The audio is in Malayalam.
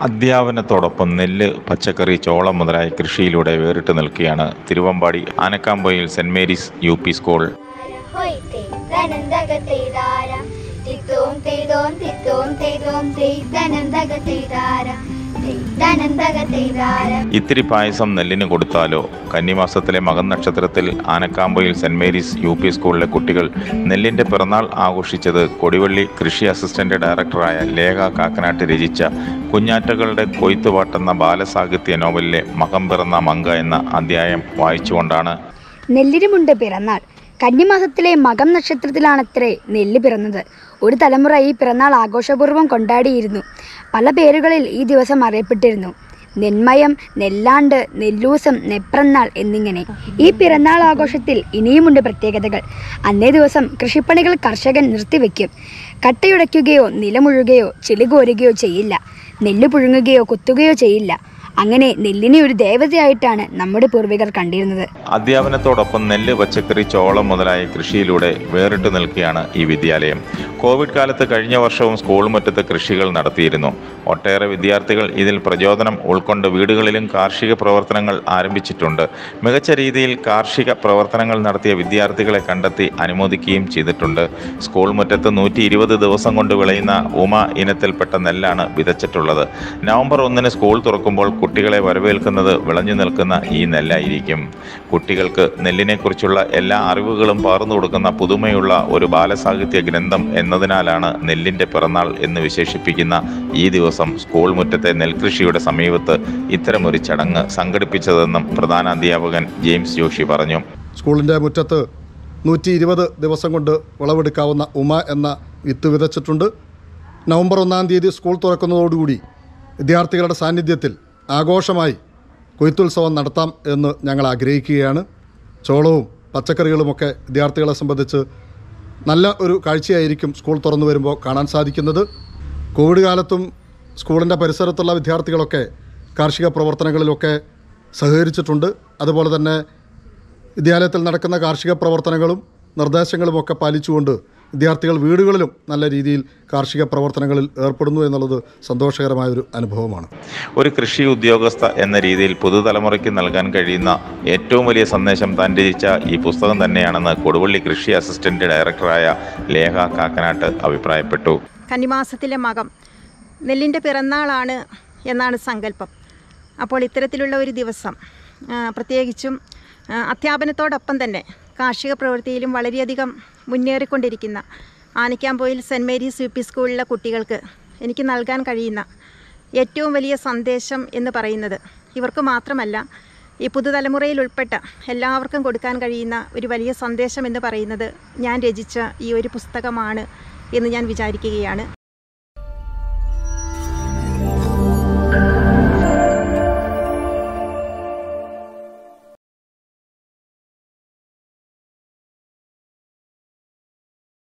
അധ്യാപനത്തോടൊപ്പം നെല്ല് പച്ചക്കറി ചോളം മുതലായ കൃഷിയിലൂടെ വേറിട്ട് നിൽക്കുകയാണ് Thiruvambady Anakkampoyil saint Mary's U P school ഹൊയ് തേ ധനന്തക തേതാര തിത്തോം തേതോം തിത്തോം തേതോം തേ ധനന്തക തേതാര തേ ധനന്തക തേതാര ഇത്തിരി പായസം നെല്ലിന് കൊടുത്താലോ കന്നിമാസത്തിലെ മകൻ നക്ഷത്രത്തിൽ Anakkampoyil saint Mary's U P സ്കൂളിലെ കുട്ടികൾ നെല്ലിന്റെ പിറന്നാൾ ആഘോഷിച്ചത് കൊടിവള്ളി കൃഷി അസിസ്റ്റന്റ് ഡയറക്ടറായ ലേഖ കാക്കനാട്ട് രചിച്ച കുഞ്ഞാറ്റകളുടെ കൊയ്ത്തുപാട്ടെന്ന ബാലസാഹിത്യ നോവലിലെ മകം പിറന്ന മങ്ക എന്ന അധ്യായം വായിച്ചുകൊണ്ടാണ് നെല്ലിനുമുണ്ട് പിറന്നാൾ കന്നിമാസത്തിലെ മകം നക്ഷത്രത്തിലാണത്രേ നെല്ല് പിറന്നത് ഒരു തലമുറ ഈ പിറന്നാൾ ആഘോഷപൂർവ്വം കൊണ്ടാടിയിരുന്നു പല പേരുകളിൽ ഈ ദിവസം അറിയപ്പെട്ടിരുന്നു നെന്മയം നെല്ലാണ്ട് നെല്ലൂസം നെപ്രന്നാൾ എന്നിങ്ങനെ ഈ പിറന്നാൾ ആഘോഷത്തിൽ ഇനിയുമുണ്ട് പ്രത്യേകതകൾ അന്നേ ദിവസം കൃഷിപ്പണികൾ കർഷകൻ നിർത്തിവെക്കും കട്ടയുടയ്ക്കുകയോ നിലമുഴുകയോ ചെളികോരുകയോ ചെയ്യില്ല നെല്ല് പുഴുങ്ങുകയോ കുത്തുകയോ ചെയ്യില്ല അങ്ങനെ നെല്ലിനെ ഒരു ദേവതയായിട്ടാണ് നമ്മുടെ പൂർവികർ കണ്ടിരുന്നത് അധ്യാപനത്തോടൊപ്പം നെല്ല് പച്ചക്കറി ചോളം മുതലായ കൃഷിയിലൂടെ വേറിട്ട് നിൽക്കുകയാണ് ഈ വിദ്യാലയം കോവിഡ് കാലത്ത് കഴിഞ്ഞ വർഷവും സ്കൂൾ മുറ്റത്ത് കൃഷികൾ നടത്തിയിരുന്നു ഒട്ടേറെ വിദ്യാർത്ഥികൾ ഇതിൽ പ്രചോദനം ഉൾക്കൊണ്ട് വീടുകളിലും കാർഷിക പ്രവർത്തനങ്ങൾ ആരംഭിച്ചിട്ടുണ്ട് മികച്ച രീതിയിൽ കാർഷിക പ്രവർത്തനങ്ങൾ നടത്തിയ വിദ്യാർത്ഥികളെ കണ്ടെത്തി അനുമോദിക്കുകയും ചെയ്തിട്ടുണ്ട് സ്കൂൾ മുറ്റത്ത് നൂറ്റി ഇരുപത് ദിവസം കൊണ്ട് വിളയുന്ന ഉമ ഇനത്തിൽപ്പെട്ട നെല്ലാണ് വിതച്ചിട്ടുള്ളത് നവംബർ ഒന്നിന് സ്കൂൾ തുറക്കുമ്പോൾ കുട്ടികളെ വരവേൽക്കുന്നത് വിളഞ്ഞു നിൽക്കുന്ന ഈ നെല്ലായിരിക്കും കുട്ടികൾക്ക് നെല്ലിനെക്കുറിച്ചുള്ള എല്ലാ അറിവുകളും പകർന്നു കൊടുക്കുന്ന പുതുമയുള്ള ഒരു ബാലസാഹിത്യ ഗ്രന്ഥം എന്നതിനാലാണ് നെല്ലിൻ്റെ പിറന്നാൾ എന്ന് വിശേഷിപ്പിക്കുന്ന ഈ ദിവസം സ്കൂൾ മുറ്റത്തെ നെൽകൃഷിയുടെ സമീപത്ത് ഇത്തരമൊരു ചടങ്ങ് സംഘടിപ്പിച്ചതെന്നും പ്രധാന അധ്യാപകൻ ജെയിംസ് ജോഷി പറഞ്ഞു സ്കൂളിൻ്റെ മുറ്റത്ത് നൂറ്റി ഇരുപത് ദിവസം കൊണ്ട് വിളവെടുക്കാവുന്ന ഉമ എന്ന വിത്ത് വിതച്ചിട്ടുണ്ട് നവംബർ ഒന്നാം തീയതി സ്കൂൾ തുറക്കുന്നതോടുകൂടി വിദ്യാർത്ഥികളുടെ സാന്നിധ്യത്തിൽ ആഘോഷമായി കൊയ്ത്തുത്സവം നടത്താം എന്ന് ഞങ്ങൾ ആഗ്രഹിക്കുകയാണ് ചോളവും പച്ചക്കറികളുമൊക്കെ വിദ്യാർത്ഥികളെ സംബന്ധിച്ച് നല്ല ഒരു കാഴ്ചയായിരിക്കും സ്കൂൾ തുറന്നു വരുമ്പോൾ കാണാൻ സാധിക്കുന്നത് കോവിഡ് കാലത്തും സ്കൂളിൻ്റെ പരിസരത്തുള്ള വിദ്യാർത്ഥികളൊക്കെ കാർഷിക പ്രവർത്തനങ്ങളിലൊക്കെ സഹകരിച്ചിട്ടുണ്ട് അതുപോലെ തന്നെ വിദ്യാലയത്തിൽ നടക്കുന്ന കാർഷിക പ്രവർത്തനങ്ങളും നിർദ്ദേശങ്ങളുമൊക്കെ പാലിച്ചുകൊണ്ട് വിദ്യാർത്ഥികൾ വീടുകളിലും നല്ല രീതിയിൽ കാർഷിക പ്രവർത്തനങ്ങളിൽ ഏർപ്പെടുന്നു എന്നുള്ളത് സന്തോഷകരമായൊരു അനുഭവമാണ് ഒരു കൃഷി ഉദ്യോഗസ്ഥ എന്ന രീതിയിൽ പുതുതലമുറയ്ക്ക് നൽകാൻ കഴിയുന്ന ഏറ്റവും വലിയ സന്ദേശം താൻ രചിച്ച ഈ പുസ്തകം തന്നെയാണെന്ന് കൊടുവള്ളി കൃഷി അസിസ്റ്റന്റ് ഡയറക്ടറായ ലേഖ കാക്കനാട്ട് അഭിപ്രായപ്പെട്ടു കന്നിമാസത്തിലെ മകം നെല്ലിൻ്റെ പിറന്നാളാണ് എന്നാണ് സങ്കല്പം അപ്പോൾ ഇത്തരത്തിലുള്ള ഒരു ദിവസം ആ, പ്രത്യേകിച്ചും ആ, അധ്യാപനത്തോടൊപ്പം തന്നെ കാർഷിക പ്രവൃത്തിയിലും വളരെയധികം മുന്നേറിക്കൊണ്ടിരിക്കുന്ന Anakkampoyil saint Mary's U P സ്കൂളിലെ കുട്ടികൾക്ക് എനിക്ക് നൽകാൻ കഴിയുന്ന ഏറ്റവും വലിയ സന്ദേശം എന്ന് പറയുന്നത് ഇവർക്ക് മാത്രമല്ല ഈ പുതുതലമുറയിൽ ഉൾപ്പെട്ട എല്ലാവർക്കും കൊടുക്കാൻ കഴിയുന്ന ഒരു വലിയ സന്ദേശം എന്ന് പറയുന്നത് ഞാൻ രചിച്ച ഈ ഒരു പുസ്തകമാണ് എന്ന് ഞാൻ വിചാരിക്കുകയാണ്